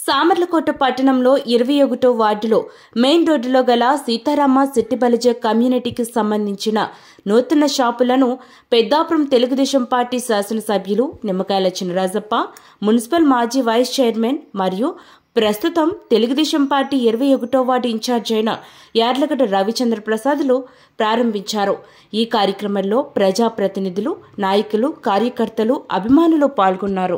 సామర్లకోట పట్టణంలో ఇరవై ఒకటో వార్డులో మెయిన్ రోడ్డులో గల సీతారామ సిట్టిబలిజ కమ్యూనిటీకి సంబంధించిన నూతన షాపులను పెద్దాపురం తెలుగుదేశం పార్టీ శాసనసభ్యులు నిమ్మకాయల చినరాజప్ప మున్సిపల్ మాజీ వైస్ చైర్మన్ మరియు ప్రస్తుతం తెలుగుదేశం పార్టీ ఇరవై ఒకటో వార్డు ఇన్ఛార్జ్ అయిన యార్లగడ్డ రవిచంద్ర ప్రసాద్లు ప్రారంభించారు ఈ కార్యక్రమంలో ప్రజాప్రతినిధులు నాయకులు కార్యకర్తలు అభిమానులు పాల్గొన్నారు